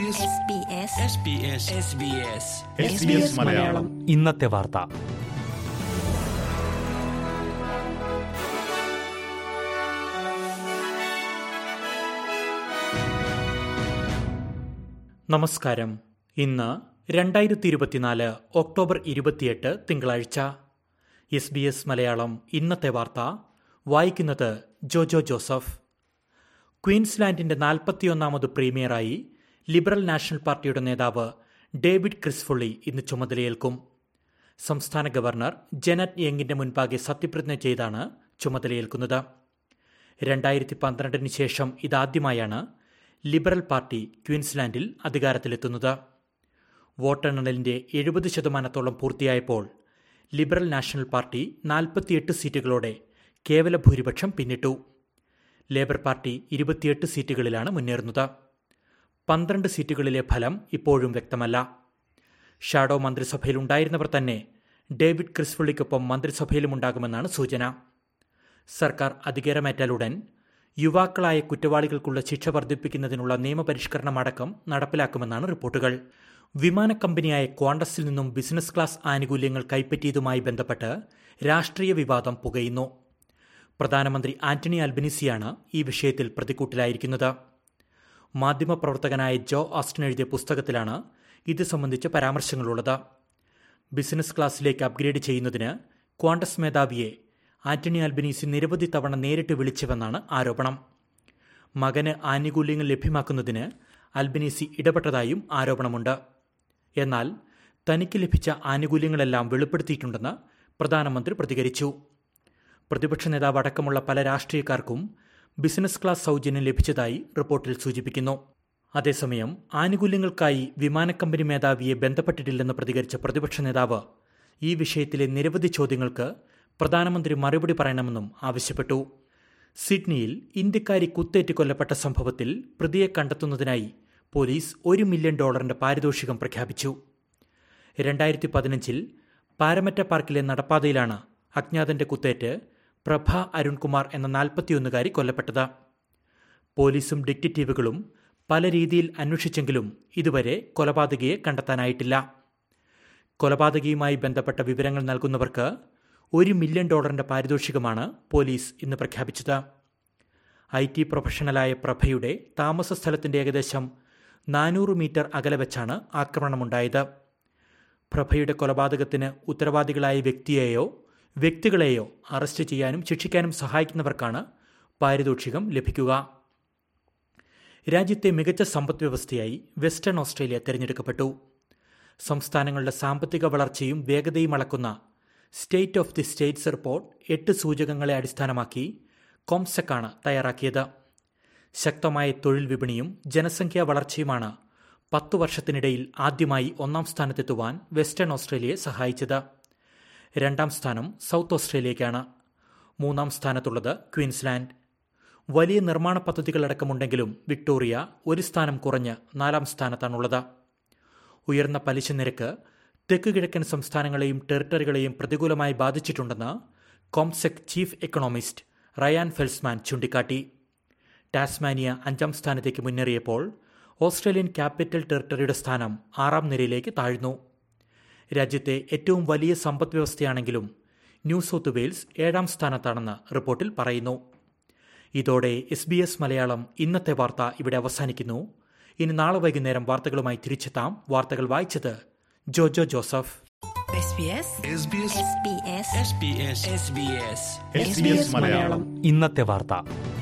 SBS Malayalam ഇന്നത്തെ വാർത്ത നമസ്കാരം ഇന്ന് രണ്ടായിരത്തി ഇരുപത്തിനാല് ഒക്ടോബർ ഇരുപത്തിയെട്ട് തിങ്കളാഴ്ച എസ് ബി എസ് മലയാളം ഇന്നത്തെ വാർത്ത വായിക്കുന്നത് ജോജോ ജോസഫ് ക്വീൻസ്ലാൻഡിന്റെ നാൽപ്പത്തിയൊന്നാമത് പ്രീമിയറായി ലിബറൽ നാഷണൽ പാർട്ടിയുടെ നേതാവ് ഡേവിഡ് ക്രിസ്ഫുള്ളി ഇന്ന് ചുമതലയേൽക്കും സംസ്ഥാന ഗവർണർ ജനറ്റ് യങ്ങിന്റെ മുൻപാകെ സത്യപ്രതിജ്ഞ ചെയ്താണ് ചുമതലയേൽക്കുന്നത് രണ്ടായിരത്തി പന്ത്രണ്ടിന് ശേഷം ഇതാദ്യമായാണ് ലിബറൽ പാർട്ടി ക്വീൻസ്ലാൻഡിൽ അധികാരത്തിലെത്തുന്നത് വോട്ടെണ്ണലിന്റെ എഴുപത് ശതമാനത്തോളം പൂർത്തിയായപ്പോൾ ലിബറൽ നാഷണൽ പാർട്ടി നാൽപ്പത്തിയെട്ട് സീറ്റുകളോടെ കേവല ഭൂരിപക്ഷം പിന്നിട്ടു ലേബർ പാർട്ടി ഇരുപത്തിയെട്ട് സീറ്റുകളിലാണ് മുന്നേറുന്നത് പന്ത്രണ്ട് സീറ്റുകളിലെ ഫലം ഇപ്പോഴും വ്യക്തമല്ല ഷാഡോ മന്ത്രിസഭയിൽ ഉണ്ടായിരുന്നവർ തന്നെ ഡേവിഡ് ക്രിസ്ഫുള്ളിക്കൊപ്പം മന്ത്രിസഭയിലുമുണ്ടാകുമെന്നാണ് സൂചന സർക്കാർ അധികാരമേറ്റാലുടൻ യുവാക്കളായ കുറ്റവാളികൾക്കുള്ള ശിക്ഷ വർദ്ധിപ്പിക്കുന്നതിനുള്ള നിയമപരിഷ്കരണമടക്കം നടപ്പിലാക്കുമെന്നാണ് റിപ്പോർട്ടുകൾ വിമാന കമ്പനിയായ ക്വാണ്ടസിൽ നിന്നും ബിസിനസ് ക്ലാസ് ആനുകൂല്യങ്ങൾ കൈപ്പറ്റിയതുമായി ബന്ധപ്പെട്ട് രാഷ്ട്രീയ വിവാദം പുകയുന്നു പ്രധാനമന്ത്രി ആന്റണി അൽബനിസിയാണ് ഈ വിഷയത്തിൽ പ്രതിക്കൂട്ടിലായിരിക്കുന്നത് മാധ്യമപ്രവർത്തകനായ ജോ ആസ്റ്റൺ എഴുതിയ പുസ്തകത്തിലാണ് ഇത് സംബന്ധിച്ച പരാമർശങ്ങളുള്ളത് ബിസിനസ് ക്ലാസ്സിലേക്ക് അപ്ഗ്രേഡ് ചെയ്യുന്നതിന് ക്വാണ്ടസ് മേധാവിയെ ആന്റണി അൽബനീസി നിരവധി തവണ നേരിട്ട് വിളിച്ചുവെന്നാണ് ആരോപണം മകന് ആനുകൂല്യങ്ങൾ ലഭ്യമാക്കുന്നതിന് അൽബനീസി ഇടപെട്ടതായും ആരോപണമുണ്ട് എന്നാൽ തനിക്ക് ലഭിച്ച ആനുകൂല്യങ്ങളെല്ലാം വെളിപ്പെടുത്തിയിട്ടുണ്ടെന്ന് പ്രധാനമന്ത്രി പ്രതികരിച്ചു പ്രതിപക്ഷ നേതാവ് അടക്കമുള്ള പല രാഷ്ട്രീയക്കാർക്കും ബിസിനസ് ക്ലാസ് സൗജന്യം ലഭിച്ചതായി റിപ്പോർട്ടിൽ സൂചിപ്പിക്കുന്നു അതേസമയം ആനുകൂല്യങ്ങൾക്കായി വിമാനക്കമ്പനി മേധാവിയെ ബന്ധപ്പെട്ടിട്ടില്ലെന്ന് പ്രതികരിച്ച പ്രതിപക്ഷ നേതാവ് ഈ വിഷയത്തിലെ നിരവധി ചോദ്യങ്ങൾക്ക് പ്രധാനമന്ത്രി മറുപടി പറയണമെന്നും ആവശ്യപ്പെട്ടു സിഡ്നിയിൽ ഇന്ത്യക്കാരി കുത്തേറ്റ് കൊല്ലപ്പെട്ട സംഭവത്തിൽ പ്രതിയെ കണ്ടെത്തുന്നതിനായി പോലീസ് ഒരു മില്യൺ ഡോളറിന്റെ പാരിതോഷികം പ്രഖ്യാപിച്ചു രണ്ടായിരത്തി പതിനഞ്ചിൽ പാരമറ്റ പാർക്കിലെ നടപ്പാതയിലാണ് അജ്ഞാതന്റെ കുത്തേറ്റ് പ്രഭ അരുൺകുമാർ എന്ന നാൽപ്പത്തിയൊന്നുകാരി കൊല്ലപ്പെട്ടത് പോലീസും ഡിറ്റക്റ്റീവുകളും പല രീതിയിൽ അന്വേഷിച്ചെങ്കിലും ഇതുവരെ കൊലപാതകയെ കണ്ടെത്താനായിട്ടില്ല കൊലപാതകയുമായി ബന്ധപ്പെട്ട വിവരങ്ങൾ നൽകുന്നവർക്ക് ഒരു മില്യൺ ഡോളറിന്റെ പാരിതോഷികമാണ് പോലീസ് ഇന്ന് പ്രഖ്യാപിച്ചത് ഐ ടി പ്രൊഫഷണലായ പ്രഭയുടെ താമസ സ്ഥലത്തിന്റെ ഏകദേശം നാനൂറ് മീറ്റർ അകലെ വെച്ചാണ് ആക്രമണമുണ്ടായത് പ്രഭയുടെ കൊലപാതകത്തിന് ഉത്തരവാദികളായ വ്യക്തിയെയോ വ്യക്തികളെയോ അറസ്റ്റ് ചെയ്യാനും ശിക്ഷിക്കാനും സഹായിക്കുന്നവർക്കാണ് പാരിതോഷികം ലഭിക്കുക രാജ്യത്തെ മികച്ച സമ്പദ് വ്യവസ്ഥയായി വെസ്റ്റേൺ ഓസ്ട്രേലിയ തിരഞ്ഞെടുക്കപ്പെട്ടു സംസ്ഥാനങ്ങളുടെ സാമ്പത്തിക വളർച്ചയും വേഗതയും അളക്കുന്ന state of the states report എട്ട് സൂചകങ്ങളെ അടിസ്ഥാനമാക്കി കോംസെക്കാണ് തയ്യാറാക്കിയത് ശക്തമായ തൊഴിൽ വിപണിയും ജനസംഖ്യാ വളർച്ചയുമാണ് പത്തു വർഷത്തിനിടയിൽ ആദ്യമായി ഒന്നാം സ്ഥാനത്തെത്തുവാൻ വെസ്റ്റേൺ ഓസ്ട്രേലിയയെ സഹായിച്ചത് രണ്ടാം സ്ഥാനം സൗത്ത് ഓസ്ട്രേലിയയ്ക്കാണ് മൂന്നാം സ്ഥാനത്തുള്ളത് ക്വീൻസ്ലാൻഡ് വലിയ നിർമ്മാണ പദ്ധതികളടക്കമുണ്ടെങ്കിലും വിക്ടോറിയ ഒരു സ്ഥാനം കുറഞ്ഞ് നാലാം സ്ഥാനത്താണുള്ളത് ഉയർന്ന പലിശ നിരക്ക് തെക്ക് കിഴക്കൻ സംസ്ഥാനങ്ങളെയും ടെറിട്ടറികളെയും പ്രതികൂലമായി ബാധിച്ചിട്ടുണ്ടെന്ന് CommSec chief economist Ryan Felsman ചൂണ്ടിക്കാട്ടി ടാസ്മാനിയ അഞ്ചാം സ്ഥാനത്തേക്ക് മുന്നേറിയപ്പോൾ ഓസ്ട്രേലിയൻ ക്യാപിറ്റൽ ടെറിട്ടറിയുടെ സ്ഥാനം ആറാം നിരയിലേക്ക് താഴ്ന്നു രാജ്യത്തെ ഏറ്റവും വലിയ സമ്പദ് വ്യവസ്ഥയാണെങ്കിലും ന്യൂ സൗത്ത് വെയിൽസ് ഏഴാം സ്ഥാനത്താണെന്ന് റിപ്പോർട്ടിൽ പറയുന്നു ഇതോടെ എസ് ബി എസ് മലയാളം ഇന്നത്തെ വാർത്ത ഇവിടെ അവസാനിക്കുന്നു ഇനി നാളെ വൈകുന്നേരം വാർത്തകളുമായി തിരിച്ചെത്താം വാർത്തകൾ വായിച്ചത് ജോജോ ജോസഫ് SBS മലയാളം ഇന്നത്തെ വാർത്ത